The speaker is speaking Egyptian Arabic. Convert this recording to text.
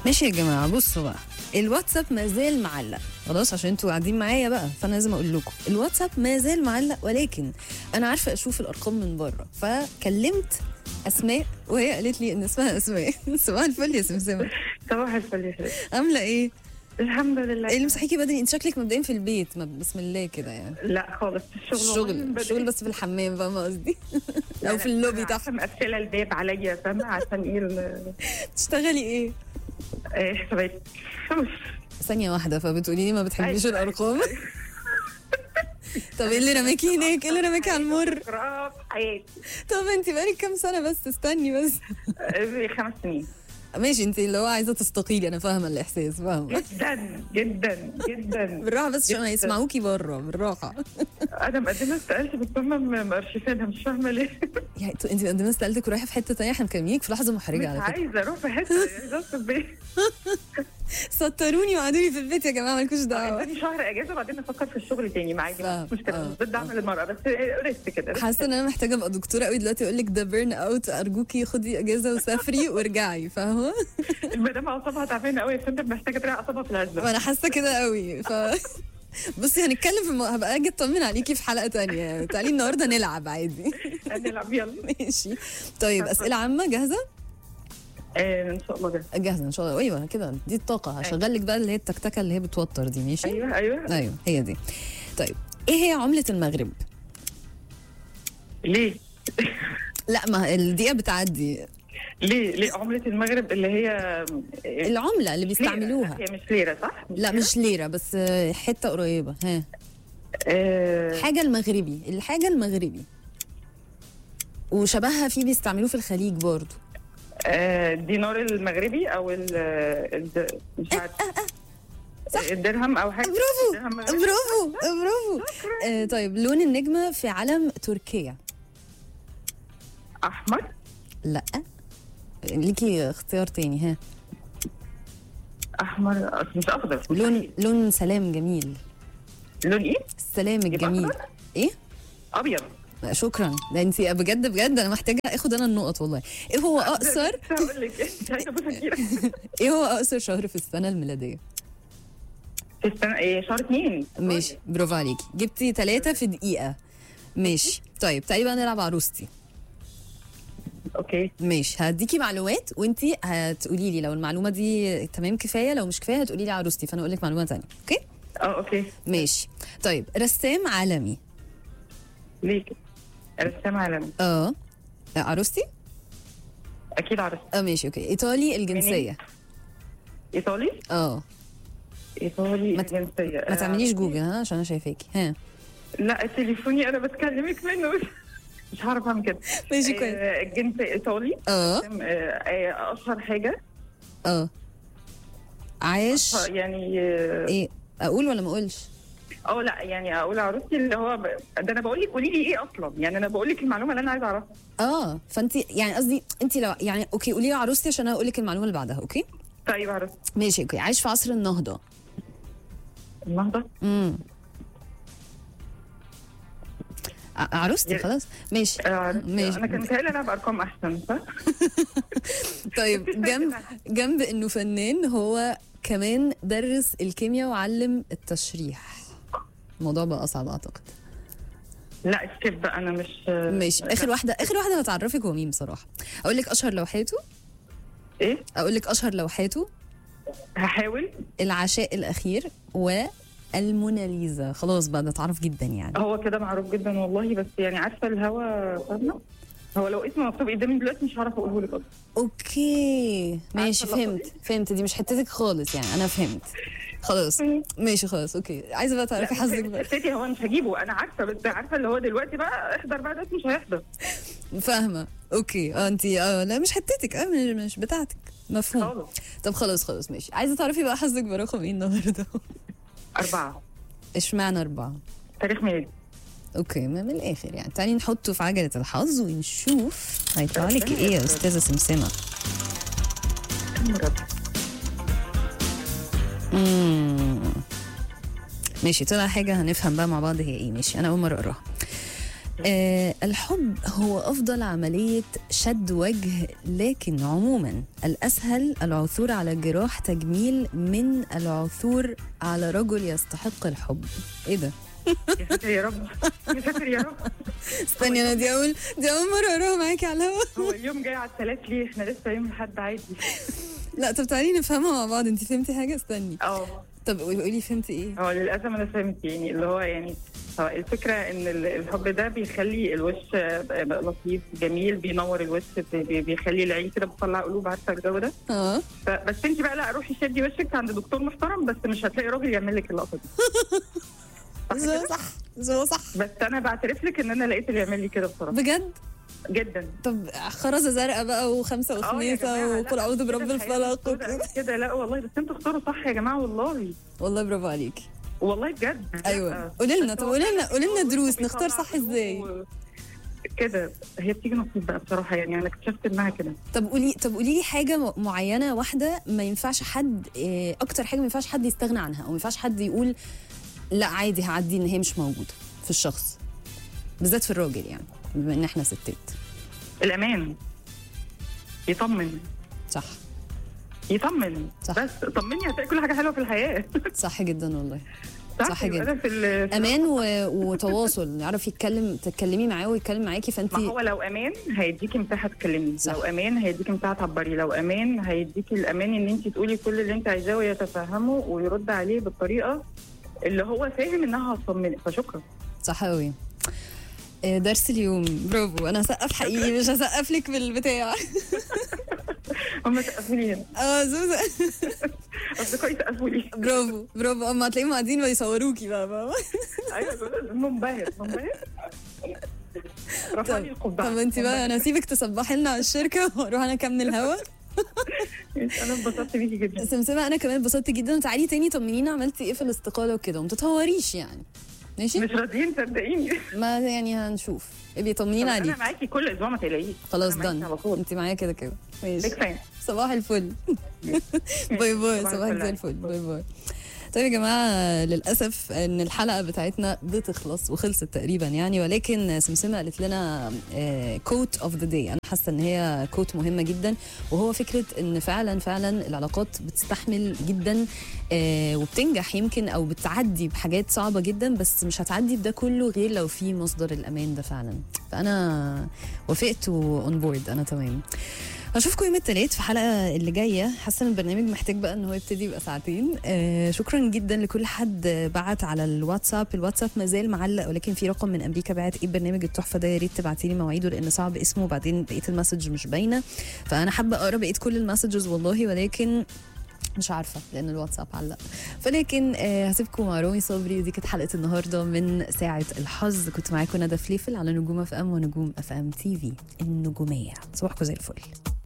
ماشي يا جماعه بصوا بقى الواتساب ما زال معلق خلاص عشان انتوا قاعدين معايا بقى فانا لازم اقول لكم الواتساب ما زال معلق ولكن انا عارفه اشوف الارقام من بره فكلمت اسماء وهي قالت لي ان اسمها اسماء صباح الفل يا سمسمه صباح الفل يا شيخ عامله ايه؟ الحمد لله ايه اللي مصحيكي بدري انت شكلك مبدئيا في البيت ما- بسم الله كده يعني لا خالص الشغل والله من الشغل بدري. الشغل بس في الحمام فاهمه قصدي لا، او لا، في اللوبي أنا تحت عارفة مقفله الباب عليا فاهمه عشان ايه ال- تشتغلي ايه؟ آه، حسابات فلوس ثانية واحدة فبتقولي لي ما بتحبيش أيوة. الأرقام طب ايه اللي رماكي هناك؟ ايه اللي رماكي على المر؟ قراءة حياتي طب انت بقالك كام سنة بس استني بس آه، خمس سنين ماشي انت اللي هو عايزة تستقيلي انا فاهمة الإحساس فاهمة جدا جدا جدا بالراحة بس عشان جداً. هيسمعوكي بره بالراحة انا مقدمه استقالتي بس هم مقرشفينها مش فاهمه ليه يعني انتوا- انت مقدمة استقالتك ورايحة في حتة تانية احنا مكلمينك في لحظة محرجة مش على فكرة عايزه اروح في حته عايزه أقعد في البيت سطروني وقعدوني في البيت يا جماعة مالكوش دعوة اداني شهر اجازه وبعدين افكر في الشغل تاني معاك فاهم. مش مشكله آه. مش ضد عمل المراه بس ريست كده ريست حاسة ان انا محتاجة ابقى دكتورة قوي دلوقتي اقول لك ده بيرن اوت ارجوكي خدي اجازة وسافري وارجعي فاهمة؟ المدام اعصابها تعبانه قوي فانت محتاجه تريح اعصابها في العزه ما انا حاسه كده قوي ف بصي هنتكلم في الم... هبقى اجي اطمن عليكي في حلقه تانية تعالي النهارده نلعب عادي نلعب يلا ماشي طيب اسئله عامه جاهزه آه، ان شاء الله ده جاهزه ان شاء الله ايوه كده دي الطاقه هشغل لك بقى اللي هي التكتكه اللي هي بتوتر دي ماشي ايوه ايوه ايوه هي دي طيب ايه هي عمله المغرب ليه لا ما الدقيقه بتعدي ليه ليه عمله المغرب اللي هي العمله اللي بيستعملوها هي مش ليره صح لا مش ليره بس حته قريبه ها آه، حاجه المغربي الحاجه المغربي وشبهها في بيستعملوه في الخليج برضو آه، الدينار المغربي او ال ال- مش عارف الدرهم او حاجه برافو الدرهم المغربي. برافو برافو آه طيب لون النجمة في علم تركيا احمر لا ليكي اختيار تاني ها احمر أصل مش اخضر لون لون سلام جميل لون ايه السلام الجميل أخضر؟ ايه ابيض لا، شكرا ده انت بجد بجد انا محتاجه اخد انا النقط والله ايه هو اقصر لسه هقول لك مش عايزه ابوس كتير ايه هو اقصر شهر في السنه الميلاديه في السنه ايه شهر اثنين ماشي برافو عليكي جبتي ثلاثة في دقيقة ماشي طيب تعالي بقى نلعب عروستي اوكي ماشي هديكي معلومات وانتي هتقولي لي لو المعلومه دي تمام كفايه لو مش كفايه هتقولي لي عروستي فانا اقول لك معلومه تانية اوكي اه اوكي ماشي طيب رسام عالمي ليه كده رسام عالمي اه لا، عروستي اكيد عرفت اه ماشي اوكي ايطالي الجنسيه ايطالي اه ايطالي ما ت- الجنسيه ما تعمليش جوجل ها عشان انا شايفاكي ها لا تليفوني انا بتكلمك منه مش هعرف اعمل كده ماشي كويس آه، الجنس ايطالي اه آه، آه، اشهر حاجه اه عايش آه، يعني اه ايه اقول ولا ما اقولش آه، لا يعني اقول عروستي اللي هو ب... ده انا بقول لك قولي لي ايه اصلا يعني انا بقول لك المعلومه اللي انا عايزه اعرفها اه فانت يعني قصدي انت لو يعني اوكي قولي لي عروستي عشان انا اقول لك المعلومه اللي بعدها اوكي طيب عروستي ماشي اوكي عايش في عصر النهضه النهضه امم ع- عروستي يا- خلاص ماشي آه، عروستي. ماشي. انا كان متهيألي العب ارقام احسن صح؟ طيب جنب جنب انه فنان هو كمان درس الكيمياء وعلم التشريح الموضوع بقى اصعب اعتقد لا الشيف بقى انا مش ماشي اخر واحده اخر واحده هتعرفك هو مين بصراحه اقول لك اشهر لوحاته ايه اقول لك اشهر لوحاته هحاول العشاء الاخير والموناليزا خلاص بقى ده اتعرف جدا يعني هو كده معروف جدا والله بس يعني عارفه الهوا فاهمه هو لو اسمه مكتوب قدامي دلوقتي مش هعرف اقوله لك اصلا اوكي ماشي عارفة اللقطة فهمت فهمت دي مش حتتك خالص يعني انا فهمت خلاص ماشي خلاص اوكي عايزه بقى تعرفي حظك بقى حسيتي هو مش هجيبه انا عارفه بس عارفه اللي هو دلوقتي بقى احضر بقى ده مش هيحضر فاهمه اوكي اه انت اه لا مش حتتك اه مش مش بتاعتك مفهوم خالص طب خلاص خلاص ماشي عايزه تعرفي بقى حظك برقم ايه النهارده أربعة اشمعنى اربعه تاريخ ميلادي اوكي ما من الاخر يعني تعالي نحطه في عجله الحظ ونشوف هيطلع لك ايه يا استاذه سمسمه مم. ماشي طلع حاجه هنفهم بقى مع بعض هي ايه ماشي انا اول مره اقراها آه الحب هو أفضل عملية شد وجه لكن عموما الأسهل العثور على جراح تجميل من العثور على رجل يستحق الحب إيه ده؟ يا ساتر يا رب يا ساتر يا رب استني أنا دي أول دي أول مرة أقراها معاكي على الهوا هو اليوم جاي على الثلاث ليه احنا لسه يوم الحد عادي لا طب تعالي نفهمها مع بعض أنت فهمتي حاجة استني اه طب قولي فهمتي إيه؟ هو للاسف انا فهمت يعني اللي هو يعني هو الفكره ان ال- الحب ده بيخلي الوش بقى لطيف جميل بينور الوش بي- بيخلي العين كده بتطلع قلوب عارفه الجو ده اه ف- بس انت بقى لا روحي شدي وشك عند دكتور محترم بس مش هتلاقي راجل يعمل لك اللقطه دي صح زو كده؟ صح زو صح بس انا بعترف لك ان انا لقيت اللي يعمل لي كده بصراحه بجد جدا طب خرزه زرقاء بقى وخمسه اه يا وخميسه جماعة، لا، وقل اعوذ برب كده الحياة الفلق مش سودة وكده كده لا والله بس انتوا اختاروا صح يا جماعه والله والله برافو عليكي والله بجد أيوة. لا. قولي لنا، بس طب هو قولي لنا- فعلاً قولي لنا هو دروس، بيطلع نختار صح قلوب إزاي؟ و- كده هي بتيجي نصيب بقى بصراحه يعني انا اكتشفت انها كده طب قولي طب قولي لي حاجه م- معينه واحده ما ينفعش حد إيه، اكتر حاجه ما ينفعش حد يستغنى عنها او ما ينفعش حد يقول لا عادي هعدي ان هي مش موجوده في الشخص بالذات في الراجل يعني بما ان احنا ستات الامان يطمن صح يطمن صح. بس طمني هتلاقي كل حاجه حلوه في الحياه صح جدا والله صح يبقى جدا. أنا في ال- في امان و... وتواصل يعرف يتكلم تتكلمي معاه ويتكلم معاكي فانت ما هو لو امان هيديكي مساحه تكلمي صح. لو امان هيديكي مساحه تعبري لو امان هيديكي الامان ان انت تقولي كل اللي انت عايزاه ويتفهمه ويرد عليه بالطريقه اللي هو فاهم انها هتطمنك فشكرا صح قوي إيه، درس اليوم برافو انا هسقف حقيقي مش هسقف لك بالبتاع هم سقفوا لي هنا اه زوزة اصدقائي سقفوا لي برافو برافو اما هتلاقيهم قاعدين بيصوروكي بقى فاهمة؟ ايوه منبهر منبهر رفع لي طب القبعه طب انت بقى انا هسيبك تصبحي لنا على الشركه واروح انا اكمل هوا انا انبسطت بيكي جدا سمسمه انا كمان اتبسطت جدا وتعالي تاني طمنينا عملتي ايه في الاستقاله وكده وما تتهوريش يعني ماشي مش راضيين صدقيني ما يعني هنشوف ابقي طمنينا انا عليك معاكي كل اسبوع ما تقلقيش خلاص أنا معاكي دن على طول انت معايا كده كده بيج ماشي فان صباح الفل باي باي صباح صباحك الفل. زي الفل باي باي طيب يا جماعة للأسف إن الحلقة بتاعتنا بتخلص وخلصت تقريبا يعني ولكن سمسمة قالت لنا كوت اوف ذا داي أنا حاسة إن هي كوت مهمة جدا وهو فكرة إن فعلا فعلا العلاقات بتستحمل جدا آه، وبتنجح يمكن أو بتعدي بحاجات صعبة جدا بس مش هتعدي بده كله غير لو في مصدر الأمان ده فعلا فأنا وافقت اون بورد أنا تمام هشوفكم يوم الثلاث في حلقه اللي جايه حاسه ان البرنامج محتاج بقى ان هو يبتدي يبقى ساعتين آه شكرا جدا لكل حد بعت على الواتساب الواتساب ما زال معلق ولكن في رقم من امريكا بعت ايه البرنامج التحفه ده يا ريت تبعتي لي مواعيده لان صعب اسمه وبعدين بقيه المسج مش باينه فانا حابه اقرا بقيه كل المسجز والله ولكن مش عارفه لان الواتساب علق فلكن آه هسيبكم مع رومي صبري ودي كانت حلقه النهارده من ساعه الحظ كنت معاكم ندى فليفل على نجوم اف ام ونجوم اف ام تي في النجوميه صباحكم زي الفل